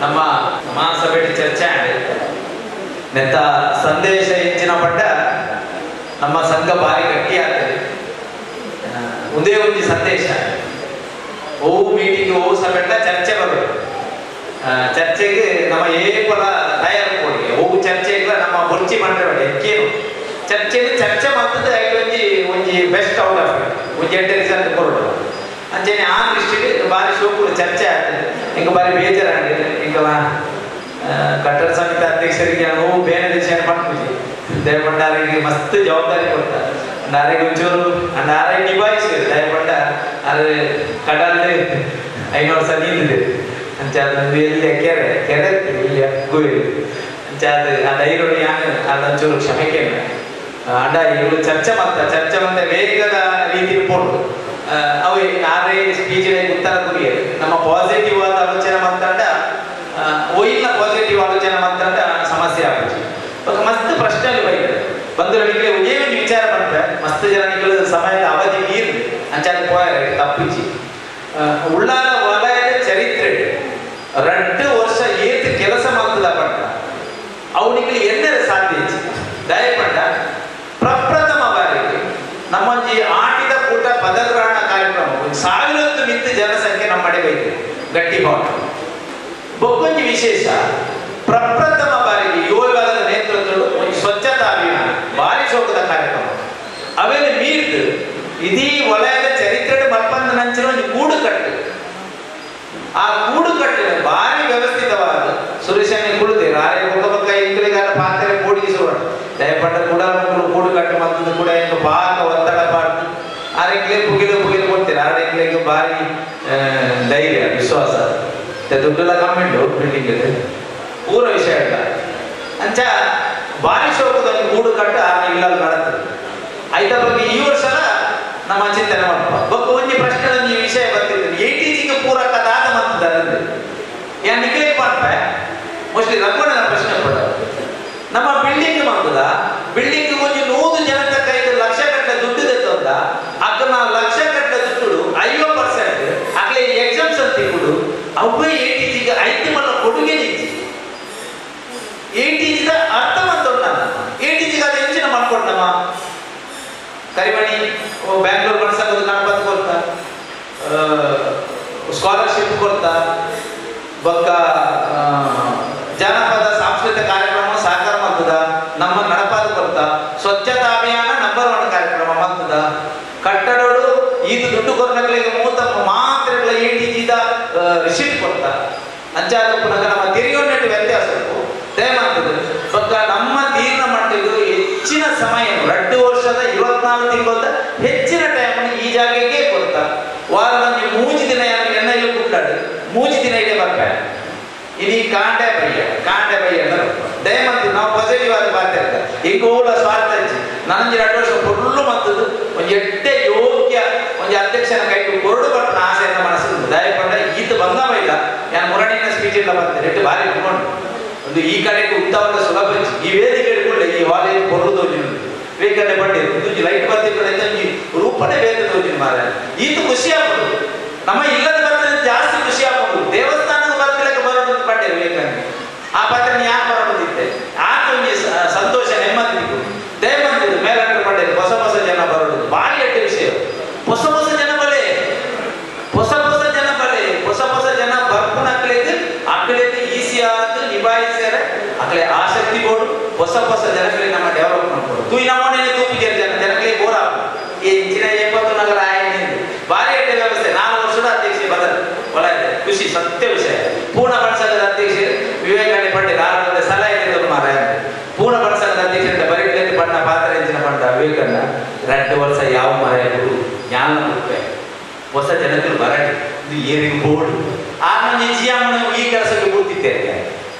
ನಮ್ಮ ಮಹಾಸಭೆ ಚರ್ಚೆ ಆಗಿದೆ ನೆತ್ತ ಸಂದೇಶ ಹೆಚ್ಚಿನ ಪಟ್ಟ ನಮ್ಮ ಸಂಘ ಭಾರಿ ಗಟ್ಟಿ ಆಗ್ತದೆ ಆ, ಒಂದೇ ಒಂದು ಸಂದೇಶ ಓವು ಮೀಟಿಂಗ್ ಓವು ಸಭೆಟ್ಟ ಚರ್ಚೆ ಬರಬೇಕು ಆ, ಚರ್ಚೆಗೆ ನಮ್ಮ ಏಪಲ ತಯಾರು ಕೊಡಿ ಓವು ಚರ್ಚೆಗೆ ನಮ್ಮ ಬುರ್ಚಿ ಮಾಡ್ರೆ ಬೇಡ ಎಕ್ಕೇನು ಚರ್ಚೆಗೆ ಚರ್ಚೆ ಮಾಡ್ತದೆ ಐದು ಒಂಜಿ ಒಂಜಿ ಬೆಸ್ಟ್ ಔಟ್ ಆಫ್ ಒಂಜಿ ಎಂಟು ರಿಸಲ್ಟ್ ಕೊಡೋದು ಅಂಚನೆ ಆ ದೃಷ್ಟಿಗೆ ಬಾರಿ ಶೋಕುಲು ಚರ್ಚೆ ಆಗ್ತದೆ ಹಿಂಗೆ ಬಾರಿ ಬೇಜಾರಾಗಿದೆ ಹಿಂಗ ಕಟ್ಟಡ ಸಮಿತಿ ಅಧ್ಯಕ್ಷರಿಗೆ ನಾವು ಬೇರೆ ವಿಷಯ ಮಾಡ್ತೀವಿ ದಯಪಟ್ಟಾರಿಗೆ ಮಸ್ತ್ ಜವಾಬ್ದಾರಿ ಕೊಡ್ತಾರೆ ನಾರಿಗೆ ಒಂಚೂರು ನಾರೇ ನಿಭಾಯಿಸಿದ್ರು ದಯಪಟ್ಟ ಅದು ಕಡಲ್ದೆ ಐನೂರು ಸಹ ನೀಂದಿದೆ ಅಂಚ ಅದು ಎಲ್ಲಿ ಕೆರೆ ಕೆರೆ ಇರ್ತದೆ, ಇಲ್ಲಿ ಗುರಿ ಅಂಚ ಅದು ಆ ಧೈರ್ಯ ಯಾನು ಅದೊಂಚೂರು ಕ್ಷಮೆ ಕೇಳ ಅಂಡ ಇವರು ಚರ್ಚೆ ಮಾಡ್ತಾರೆ ಚರ್ಚೆ ಮತ್ತೆ ವೇಗದ ರೀತಿ ಪೋಡು ಅವು ಆರೇ ಸ್ಪೀಚ್ ಉತ್ತರ ಗುರಿ ನಮ್ಮ ಪಾಸಿಟಿವ್ ಆದ ಆಲೋಚನೆ ಮಾತಾಡ ಒಯ್ಯಿನ ಪಾಸಿಟಿವ್ ಆಲೋಚನೆ ಮಾತಾಡ ಸಮಸ್ಯೆ ಆಗುತ್ತೆ ఒక ಮಸ್ತ್ ಪ್ರಶ್ನೆಗಳು ಬೈತಾರೆ ಬಂಧುಗಳಿಗೆ ಒಂದೇ ಒಂದು ವಿಚಾರ ಮಾಡ್ತಾರೆ ಮಸ್ತ್ ಜನಗಳು ಸಮಯದ ಅವಧಿ ಮೀರಿ ಅಂಚಾದ ಪೋಯಾರ ತಪ್ಪಿಸಿ ಉಳ್ಳಾಲ ವಲಯದ ಚರಿತ್ರೆ ரெண்டு வருஷம் ஏத்து ಕೆಲಸ ಮಾಡ್ತದ ಪಟ್ಟ ಅವನಿಗೆ ಎನ್ನರ ಸಾಧ್ಯ ಇಚ್ಚಿ ದಯಪಟ್ಟ ಪ್ರಪ್ರಥಮ ಬಾರಿಗೆ ನಮ್ಮೊಂಜಿ ಆಟಿದ ಕೂಟ ಪದಗ್ರಹಣ ಕಾರ್ಯಕ್ರಮ ಒಂದು ಸಾವಿರತ್ತು ಮಿತ್ತು ಜನಸಂಖ್ಯೆ ನಮ್ಮ ಮಡೆ ಬೈತೆ ಗಟ್ಟಿ ಭಾವ ಬೊಕ್ಕೊಂಜಿ ವಿಶೇಷ ಪ್ರಪ್ರಥಮ ಬಾರಿಗೆ ಯೋಗದ ನೇತೃತ್ವಗಳು ಒಂದು ಸ್ವಚ್ಛತಾ ಅಭಿಯಾನ ಭಾರಿ ಶೋಕದ ಕಾರ್ಯಕ್ರಮ ಅವೆಲ್ಲ ಮೀರ್ದು ಇದೀ ವಲಯದ ಚರಿತ್ರೆ ಮಲ್ಪಂದ ನಂಚಿನ ಒಂದು ಗೂಡು ಕಟ್ಟು ಆ ಗೂಡು ಕಟ್ಟಿನ ಭಾರಿ ವ್ಯವಸ್ಥಿತವಾದ ಸುರೇಶನ ಕುಳಿತೆ ರಾಯ ಮುಖಮುಖ ಇಂಗ್ಲಿಗಾರ ಪಾತ್ರೆ ಕೂಡಿಸುವ ದಯಪಟ್ಟ ಕೂಡ ಮಕ್ಕಳು ಗೂಡು ಕಟ್ಟು ಮತ್ತೊಂದು ಕೂಡ ಏನು ಪಾಕ ಒತ್ತಡ ಪಾಡ್ದು ಆರೆಂಗ್ಲೆ ಪುಗಿಲು ಪುಗಿಲು ಕೊಡ್ತೀರ ಆರೆಂಗ್ಲೆಗೆ ಭಾರಿ ಆ, ಧೈರ್ಯ ವಿಶ್ವಾಸ ಮತ್ತೆ ದುಡ್ಡೆಲ್ಲ ಕಮ್ಮಿ ಉಂಟು ಬಿಲ್ಡಿಂಗ್ ಪೂರ ವಿಷಯ ಇಲ್ಲ ಅಂಚ ಭಾರಿ ಶೋಕದಲ್ಲಿ ಗೂಡು ಕಟ್ಟು ಆ ಇಲ್ಲಲ್ಲಿ ನಡತದೆ ಐದ ಬಗ್ಗೆ ಈ ವರ್ಷ ನಮ್ಮ ಚಿಂತನೆ ಮಾಡಪ್ಪ ಬೊಕ್ಕ ಒಂಜಿ ಪ್ರಶ್ನೆ ಒಂಜಿ ವಿಷಯ ಬರ್ತಿದ್ರು ಏಟೀಜಿಗೆ ಪೂರಕ ದಾದ ಮಂತದ ಯಾ ನಿಗ್ಲೆಕ್ಟ್ ಮಾಡ್ಪ ಮೋಸ್ಟ್ಲಿ ರಘುವಣ್ಣನ ಪ್ರಶ್ನೆ ಕೊಡ ನಮ್ಮ ಬಿಲ್ಡಿಂಗ್ ಮಾಡ್ತದ ಬಿಲ್ಡಿಂಗ್ ಒಂಜಿ ನೂರು ಜನದ ಕೈದು ಲಕ್ಷ ಗಟ್ಟಲೆ ದುಡ್ಡು ತೆತ್ತಂದ ಅಕ್ಕ ನಾವು ಲಕ್ಷ ಗಟ್ಟಲೆ ದುಡ್ಡು ಐವತ್ತು ಪರ್ಸೆಂಟ್ ಅಕ್ಲೆ ಎಕ್ಸಾಮ್ಸ್ ಅಂತ ಕೊಡು ಅವೇ ಏಟೀಜಿಗೆ ಐದು ಮಲ್ಲ ಕೊಡುಗೆ ನಿಂತಿ ಏಟೀಜಿದ ಅರ್ಥ ಮಾಡ್ತೊಂಡ ಏಟೀಜಿಗೆ ಅದು ಹೆಚ್ಚಿನ ಮಾಡ್ಕೊಂಡಮ್ಮ ಕರಿಮಣಿ ಬ್ಯಾಂಗ್ಳೂರ್ ಬಣ್ಸಂಗದ ಗಣಪತಿ ಕೊಡ್ತಾ ಸ್ಕಾಲರ್ಶಿಪ್ ಕೊಡ್ತಾ ಬೊಕ್ಕ ಆ, ಜಾನಪದ ಸಾಂಸ್ಕೃತಿಕ ಕಾರ್ಯಕ್ರಮ ಸಹಕಾರ ಮಾಡ್ತದ ನಮ್ಮ ನಡಪಾದ ಕೊಡ್ತಾ ಸ್ವಚ್ಛತಾ ಅಭಿಯಾನ ನಂಬರ್ ಒನ್ ಕಾರ್ಯಕ್ರಮ ಮಾಡ್ತದ ಕಟ್ಟಡಗಳು ಇದು ದುಡ್ಡು ಕೊರನಗಳಿಗೆ ಮೂತ ಮಾತ್ರೆಗಳ ಏಟಿಜಿದ ರಿಸೀಟ್ ಕೊಡ್ತಾ ಅಂಚಾದ ಪುನಃ ನಮ್ಮ ತೆರಿಯೋನೆಟ್ಟು ವ್ಯತ್ಯಾಸ ದಯಮಾಡ್ತದೆ ಬೊಕ್ಕ ನಮ್ಮ ತೀರ್ಣ ಮಟ್ಟಿಗೆ ಹೆಚ್ಚಿನ ಸಮಯ ಎರಡು ವರ್ಷದ ಇಪ್ಪತ್ನಾಲ್ಕು ತಿಂಗಳ ಹೆಚ್ಚಿನ ಟೈಮ್ ಈ ಜಾಗಕ್ಕೆ ಕೊಡ್ತಾ ವಾರದಲ್ಲಿ ಮೂಜಿ ದಿನ ಎಣ್ಣೆಯಲ್ಲಿ ಕುಟ್ಟಾಡು ಮೂಜಿ ದಿನ ಇದೆ ಬರ್ತಾರೆ ಇಡೀ ಕಾಂಡೆ ಬಯ್ಯ ಕಾಂಡೆ ಬಯ್ಯ ಅಂದ್ರೆ ದಯಮಂತು ನಾವು ಪಾಸಿಟಿವ್ ಆದ ಮಾತಾಡ್ತ ಈಗ ಕೂಡ ಸ್ವಾರ್ಥ ಹಚ್ಚಿ ನನಗೆ ಎರಡು ವರ್ಷ ಫುಲ್ಲು ಮತ್ತದು ಒಂದು ಎಡ್ಡೆ ಯೋಗ್ಯ ಒಂದು ಅಧ್ಯಕ್ಷನ ಕೈಗೆ ಕೊರಡು ಬರ್ತನ ಆಸೆಯಿಂದ ಮನಸ್ಸು ದಯಕೊಂಡ ಈತ ಬಂದ ಬೈಲ ನಾನು ಮುರಣಿನ ಸ್ಪೀಚ್ ಇಲ್ಲ ಬಂದೆ ಎಟ್ಟು ಭಾರಿ ಇಟ್ಕೊಂಡು ಒಂದು ಈ ಕಡೆಗೆ ಉತ್ತಮವಾದ ಸುಲಭ ಹಚ್ಚಿ. ಈ ವೇದಿಕೆ ಹಿಡ್ಕೊಂಡೆ ಈ ಹಾಲಿಗೆ ಕೊರಡು ತೋಜಿನ ಬೇಕಂದ್ರೆ ಬಂಡೆ ಒಂದು ಲೈಟ್ ಬರ್ತಿದ್ರೆ ಈ ರೂಪನೇ ಬೇರೆ ತೋಜಿನ ಮಾರ ಈತ ಖುಷಿ ಆಗ್ಬೋದು ನಮ್ಮ ಇಲ್ಲದ ಬರ್ತದೆ ಜಾಸ್ತಿ ಖುಷಿ ಆಗ್ಬೋದು ದೇವಸ್ಥಾನದ ಬರ್ತಿಲಕ್ಕೆ ಬರೋದು ಬಂಡೆ ಬೇಕಂದ್ರೆ ಆ ಪಾತ್ರ ಯಾಕೆ ಬರೋದಿದ್ದೆ ಆಗ ಒಂದು ಸ- ಸಂತೋಷ ನೆಮ್ಮದಿ ದಯಮಂತಿದ್ದು ಮೇಲಂದ್ರೆ ಬಂಡೆ ಹೊಸ ಹೊಸ ಜನ ಬರೋದು ಭಾರಿ ಎಟ್ಟು ವಿಷಯ ಹೊಸ ಹೊಸ ಜನ ಬಲೆ ಹೊಸ ಹೊಸ ಜನ ಬಲೆ ಹೊಸ ಹೊಸ ಜನ ಬರ್ಪುನ ಅಕ್ಲೇದು ಅಕ್ಲೇದು ಈಸಿ ಆದ ನಿಭಾಯಿಸ್ಯಾರ ಅಕ್ಲೆ ಆಸಕ್ತಿ ಬೋರ್ಡು ಹೊಸ ಹೊಸ ಜನಗಳಿಗೆ ನಮ್ಮ ಡೆವಲಪ್ಮೆಂಟ್ ಕೊಡು ತೂಯಿ ನಮ್ಮನೆ ತೂಪಿಗೆ ಜನ ಜನಗಳಿಗೆ ಬೋರ್ ಆಗ ಈ ಇಂಚಿನ ಎಪ್ಪತ್ತು ನಗರ ಆಯ್ತು ಭಾರಿ ಎಡ್ಡೆ ವ್ಯವಸ್ಥೆ ನಾಲ್ಕು ವರ್ಷದ ಅಧ್ಯಕ್ಷ ಬದಲು ಒಳ್ಳೆ ಖುಷಿ ಸತ್ಯ ವಿಷಯ ಪೂರ್ಣ ಬಣಸಂಗದ ಅಧ್ಯಕ್ಷ ವಿವೇಕಾನಂದ ಪಂಡಿತ್ ಆರಂಭದ ಸಲಹೆ ನೀಡಿದರು ಮಾರಾಯ ಪೂರ್ಣ ಬಣಸಂಗದ ಅಧ್ಯಕ್ಷರಿಂದ ಬರೀ ಬಣ್ಣ ಪಾತ್ರ ಹೆಚ್ಚಿನ ಪಂಡ ವಿವೇಕನ್ನ ಎರಡು ವರ್ಷ ಯಾವ ಮಾರಾಯ ಗುರು ಜ್ಞಾನ ರೂಪಾಯಿ ಹೊಸ ಜನಗಳು ಬರಡಿ ಇದು ಏನಿಗೆ ಬೋರ್ಡ್ ಆಮೇಲೆ ಜಿಯಮ್ಮನ ಈ ಕೆಲಸಕ್ಕೆ ಕೂತಿದ್ದೇನೆ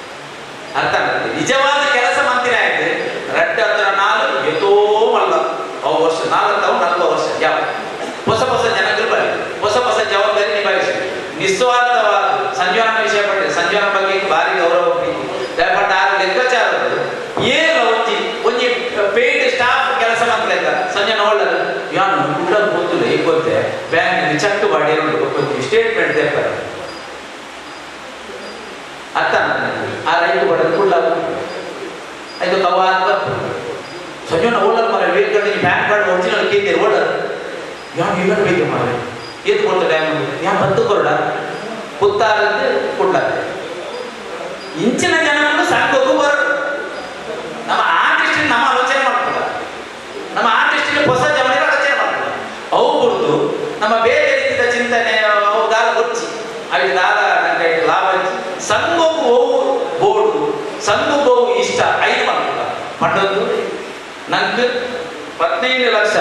ಅರ್ಥ ಆಗ್ತದೆ ನಿಜವಾದ ಕೆಲಸ ಮಂತಿನ ಆಯ್ತು ರಡ್ಡ ಹತ್ರ ನಾಲ್ಕು ಎತ್ತೋ ಮಲ್ಲ ಅವು ವರ್ಷ ನಾಲ್ಕು ನಲ್ವತ್ತು ವರ್ಷ ಯಾವ ಹೊಸ ಹೊಸ ಜನಗಳು ಬರಲಿ ಹೊಸ ಹೊಸ ಜವಾಬ್ದಾರಿ ನಿಭಾಯಿಸಿ ನಿಸ್ವಾರ್ಥವಾದ ಸಂಜೀವನ ವಿಷಯ ಪಟ್ಟೆ ಸಂಜೀವನ ಬಗ್ಗೆ ಭಾರಿ ಗೌರವ ಪ್ರೀತಿ ದಯಪಟ್ಟ ಆ ಲೆಕ್ಕಾಚಾರಗಳು ಏನು ಒಂಜಿ ಒಂಜಿ ಪೇಯ್ಡ್ ಸ್ಟಾಫ್ ಕೆಲಸ ಮಾಡ್ಲೆಕ್ಕ ಸಂಜೆ ನೋಡಲ್ಲ ಯಾನು ಕೂಡ ಗೊತ್ತಿಲ್ಲ ಈಗ ಗೊತ್ತೆ ಬ್ಯಾಂಕ್ ಚಕ್ ಬಾಡಿ ಸ್ಟೇಟ್ಮೆಂಟ್ ತೆಪ್ಪಾರೆ ಅತ್ತ ಆ ರೈತ ಬಡದು ಕುಳ್ಳ ಐದು ಕವ ಬರ್ತು ಸಂಜೋನ ಓಲರ್ ಮರ ವೇಗದಲ್ಲಿ ಪ್ಯಾನ್ ಕಾರ್ಡ್ ಒರಿಜಿನಲ್ ಕೇಂದ್ರ ಓಲರ್ ಯಾವ ಇಲ್ಲ ಬೇಕು ಮರ ಏತ್ ಕೊಡ್ತ ಟೈಮ್ ಯಾ ಬಂತು ಕೊರಡ ಪುತ್ತಾರಂದು ಕುಡ್ಲ ಇಂಚಿನ ಜನಗಳು ಸಂಘಕ್ಕೂ ಬರೋದು ನಮ್ಮ ಆರ್ಟಿಸ್ಟ್ ನಮ್ಮ ಆಲೋಚನೆ ಮಾಡ್ಕೊಳ ನಮ್ಮ ಆರ್ಟಿಸ್ಟ್ ಹೊಸ ಜಮನೆ ಆಲೋಚನೆ ಮಾಡ್ಕೊಳ ಅವು ಕುರಿತು ನಮ್ಮ ಬೇರೆ ರೀತಿಯ ಚಿಂತನೆ ಅವು ದಾರ ಗೊಚ್ಚಿ ಅಲ್ಲಿ ದಾರ ನನಗೆ ಲಾಭ ಹಚ್ಚಿ ಸಂಘವು ಹೋವು ಬೋರ್ಡು ಸಂಘು ಬೋವು ಇಷ್ಟ ಐದು ಮಾಡ್ಕೊಳ ಪಂಡದ್ದು ನಂಗೆ ಹದಿನೈದು ಲಕ್ಷ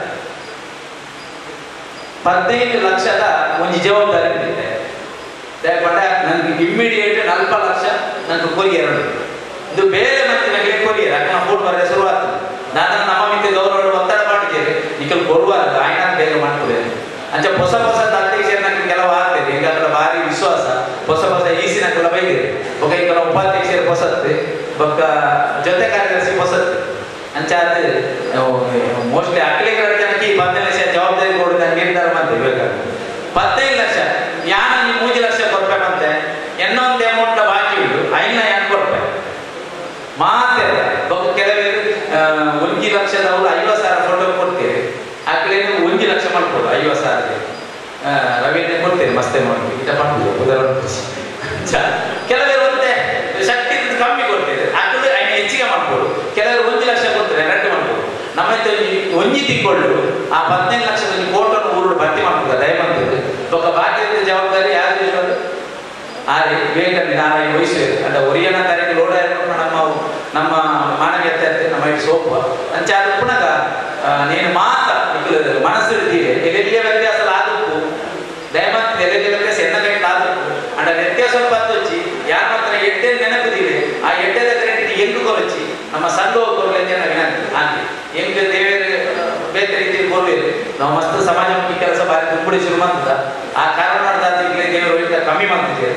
ಹದಿನೈದು ಲಕ್ಷದ ಒಂದು ಜವಾಬ್ದಾರಿ ಬಂದಿದೆ ದಯಪಡ ನನಗೆ ಇಮ್ಮಿಡಿಯೇಟ್ ನಲ್ಪ ಲಕ್ಷ ನನಗೆ ಕೊರಿಯರ್ ಉಂಟು. ಇದು ಬೇರೆ ಮತ್ತೆ ನನಗೆ ಕೊರಿಯರ್ ಯಾಕೆ ನಾವು ಫೋನ್ ಬರೆದ ಶುರುವಾತು ನಾನು ನಮ್ಮ ಮಿತ್ರ ಗೌರವ ಒತ್ತಡ ಮಾಡಿದ್ದೇನೆ ನಿಖಲ್ ಕೊಡುವಾಗ ಆಯ್ನ ಬೇಗ ಮಾಡ್ಕೊಳ್ತೇನೆ ಅಂಚೆ ಹೊಸ ಹೊಸ ಅಧ್ಯಕ್ಷ ನನಗೆ ಕೆಲವು ಆಗ್ತದೆ ಈಗ ಅದರ ಭಾರಿ ವಿಶ್ವಾಸ ಹೊಸ ಹೊಸ ಈಸಿನ ಕೆಲ ಬೈದಿದೆ ಒಬ್ಬ ಈಗ ಉಪಾಧ್ಯಕ್ಷರು ಹೊಸತ್ತೆ ಬೊಕ್ಕ ಜೊತೆ ಕಾರ್ಯದರ್ಶಿ ಹೊಸತ್ತೆ ಅಂಚ ಅದು ಮೋಸ್ಟ್ಲಿ ಅಕ್ಲಿಗರ ಜನಕ್ಕೆ ಈ ಹದಿನೈದು ಲಕ್ಷ ಜವಾಬ್ದಾರಿ ಕೊಡುದ ನಿರ್ಧಾರ ಮಾಡ್ತೇವೆ ಬೇಕಾದ್ರೆ ಹದಿನೈದು ಲಕ್ಷ ಯಾನ ನೀವು ಮೂರು ಲಕ್ಷ ಕೊಡ್ಬೇಕಂತೆ ಇನ್ನೊಂದು ಅಮೌಂಟ್ ಬಾಕಿ ಉಂಟು ಐನ ಯಾಕೆ ಕೊಡ್ಬೇಕು ಮಾತೆ ಬೊಕ್ಕ ಕೆಲವರು ಒಂದು ಲಕ್ಷದವರು ಐವತ್ತು ಸಾವಿರ ಫೋಟೋ ಕೊಡ್ತೇವೆ ಆಕಳೇನು ಒಂದು ಲಕ್ಷ ಮಾಡ್ಬೋದು ಐವತ್ತು ಸಾವಿರಕ್ಕೆ ರವೀಂದ್ರ ಕೊಡ್ತೇವೆ ಮಸ್ತೆ ಮಾಡಿ ಇದ ಮಾಡ್ಬೋದು ಉದಾಹರಣೆ ಕೆಲವರು ಒಂದೇ ಶಕ್ತಿ ಇದ್ದದ್ದು ಕಮ್ಮಿ ಕೊಡ್ತೇವೆ ಆಕಳು ಐನ ಹೆಚ್ಚಿಗೆ ಮಾಡ್ಬೋದು ಕೆಲವರು ಒಂದು ಲಕ್ಷ ಕೊಡ್ತಾರೆ ಎರಡು ಮಾಡ್ಬೋದು ನಮ್ಮ ಹತ್ರ ಒಂಜಿ ತಿಂಗಳು ಆ ಹದಿನೈದು ಲಕ್ಷದಲ್ಲಿ ಕೋಟನ್ನು ಊರು ಭರ್ತಿ ಮಾಡ್ಬೋದು ದಯಮಂತದ್ದು ಬೊಕ್ಕ ಬಾಕಿ ಇದ್ದ ಜವಾಬ್ದಾರಿ ಯಾರು ಇರೋದು ಆದ್ರೆ ವಿವೇಕಾನಂದ ನಾರಾಯಣ ವಹಿಸಿ ಅಂಡ ಒರಿಯನ ತರಕ್ಕೆ ಲೋಡ ನಮ್ಮ ನಮ್ಮ ಮಾನವೀಯತೆ ನಮ್ಮ ಈ ಸೋಪ ಅಂಚ ಅದು ಪುನಃ ಆ, ನೀನು ಮಾತ ಮನಸ್ಸು ಇರ್ತೀವಿ ಎಲ್ಲೆಲ್ಲಿಯ ವ್ಯತ್ಯಾಸ ಆದಕ್ಕೂ ದಯಮಂತ ಎಲ್ಲೆಲ್ಲಿಯ ವ್ಯತ್ಯಾಸ ಎನ್ನ ಗಂಟೆ ಆದಕ್ಕೂ ಅಂಡ ವ್ಯತ್ಯಾಸ ಬಂದು వచ్చి ಯಾರ ಮಾತ್ರ ಎಡ್ಡೆ ನೆನಪಿದಿದೆ ಆ ಎಡ್ಡೆದ ಕರೆಂಟ್ ಎಂಟು ಕೊರಚಿ ನಮ್ಮ ಸಂಘ ಕೊರಲೆ ಅಂತ ವಿನಂತಿ ಹಾಗೆ ಹೆಂಗೆ ದೇವೇರು ಬೇರೆ ರೀತಿಯಲ್ಲಿ ಕೊರವೇರು ನಾವು ಮಸ್ತ್ ಸಮಾಜಮುಖಿ ಕೆಲಸ ಬಾರಿ ತುಂಬಡಿ ಶುರು ಮಾಡ್ತದ ಆ ಕಾರಣ ದೇವರು ಈಗ ಕಮ್ಮಿ ಮಾಡ್ತಿದ್ದೇವೆ